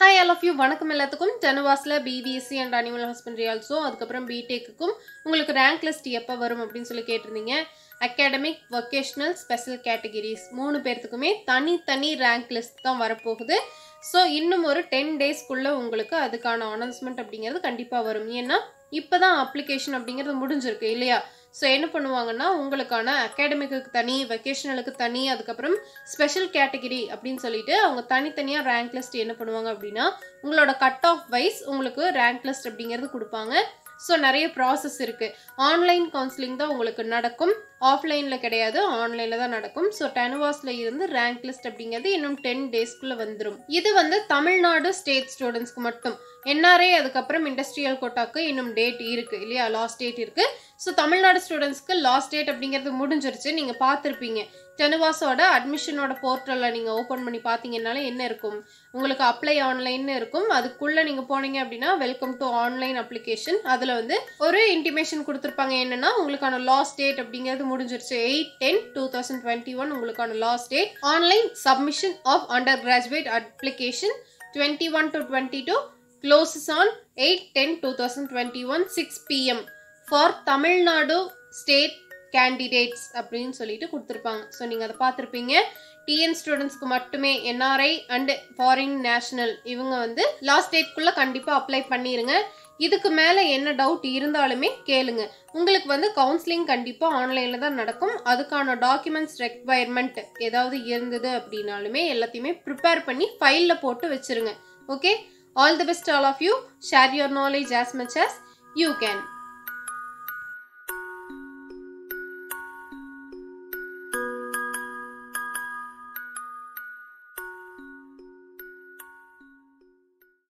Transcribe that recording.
hi all of you வணக்கம் எல்லாத்துக்கும் டெனவாஸில் BPSC and animal husbandry also அதுக்கப்புறம் பிடெக்குக்கும் உங்களுக்கு ரேங்க் லிஸ்ட் எப்போ வரும் அப்படின்னு சொல்லி கேட்டிருந்தீங்க அகாடமிக் வொக்கேஷ்னல் ஸ்பெஷல் கேட்டகிரிஸ் மூணு பேர்த்துக்குமே தனித்தனி ரேங்க் லிஸ்ட் தான் வரப்போகுது ஸோ இன்னும் ஒரு டென் டேஸ்க்குள்ளே உங்களுக்கு அதுக்கான அனௌன்ஸ்மெண்ட் அப்படிங்கிறது கண்டிப்பாக வரும் ஏன்னா இப்போ தான் அப்ளிகேஷன் அப்படிங்கிறது முடிஞ்சிருக்கு இல்லையா ஸோ என்ன பண்ணுவாங்கன்னா உங்களுக்கான அகாடமிக்கு தனி வெக்கேஷனலுக்கு தனி அதுக்கப்புறம் ஸ்பெஷல் கேட்டகிரி அப்படின்னு சொல்லிட்டு அவங்க தனித்தனியாக ரேங்க் லிஸ்ட் என்ன பண்ணுவாங்க அப்படின்னா உங்களோட கட் ஆஃப் வைஸ் உங்களுக்கு ரேங்க் லிஸ்ட் அப்படிங்கிறது கொடுப்பாங்க ஸோ நிறைய ப்ராசஸ் இருக்குது ஆன்லைன் கவுன்சிலிங் தான் உங்களுக்கு நடக்கும் ஆஃப்லைனில் கிடையாது ஆன்லைனில் தான் நடக்கும் ஸோ டெனவாஸில் இருந்து ரேங்க் லிஸ்ட் அப்படிங்கிறது இன்னும் டென் டேஸ்க்குள்ளே வந்துடும் இது வந்து தமிழ்நாடு ஸ்டேட் ஸ்டூடெண்ட்ஸ்க்கு மட்டும் என்ஆர்ஐ அதுக்கப்புறம் இண்டஸ்ட்ரியல் கோட்டாக்கு இன்னும் டேட் இருக்குது இல்லையா லாஸ்ட் டேட் இருக்குது ஸோ தமிழ்நாடு ஸ்டூடெண்ட்ஸ்க்கு லாஸ்ட் டேட் அப்படிங்கிறது முடிஞ்சிருச்சு நீங்கள் பார்த்துருப்பீங்க டெனவாஸோட அட்மிஷனோட போர்ட்டலில் நீங்கள் ஓப்பன் பண்ணி பார்த்தீங்கன்னாலே என்ன இருக்கும் உங்களுக்கு அப்ளை ஆன்லைன்னு இருக்கும் அதுக்குள்ளே நீங்கள் போனீங்க அப்படின்னா வெல்கம் டு ஆன்லைன் அப்ளிகேஷன் அதில் வந்து ஒரு இன்டிமேஷன் கொடுத்துருப்பாங்க என்னன்னா உங்களுக்கான லாஸ்ட் டேட் அப்படிங்கிறது முடிஞ்சிருச்சு eight ten two thousand twenty one உங்களுக்கான last date online submission of undergraduate application twenty one to twenty two closes on eight ten two thousand twenty one six PM for Tamil Nadu state candidates அப்படின்னு சொல்லிட்டு கொடுத்துருப்பாங்க so நீங்கள் அதை பார்த்துருப்பீங்க TN ஸ்டூடெண்ட்ஸ்க்கு மட்டுமே NRI and foreign national இவங்க வந்து லாஸ்ட் டேட்குள்ளே கண்டிப்பாக அப்ளை பண்ணிடுங்க இதுக்கு மேலே என்ன டவுட் இருந்தாலுமே கேளுங்க உங்களுக்கு வந்து கவுன்சிலிங் கண்டிப்பாக ஆன்லைனில் தான் நடக்கும் அதுக்கான டாக்குமெண்ட்ஸ் ரெக்வயர்மெண்ட் ஏதாவது இருந்தது அப்படின்னாலுமே எல்லாத்தையுமே ப்ரிப்பேர் பண்ணி ஃபைலில் போட்டு வச்சுருங்க okay all the best all of you share your knowledge as much as you can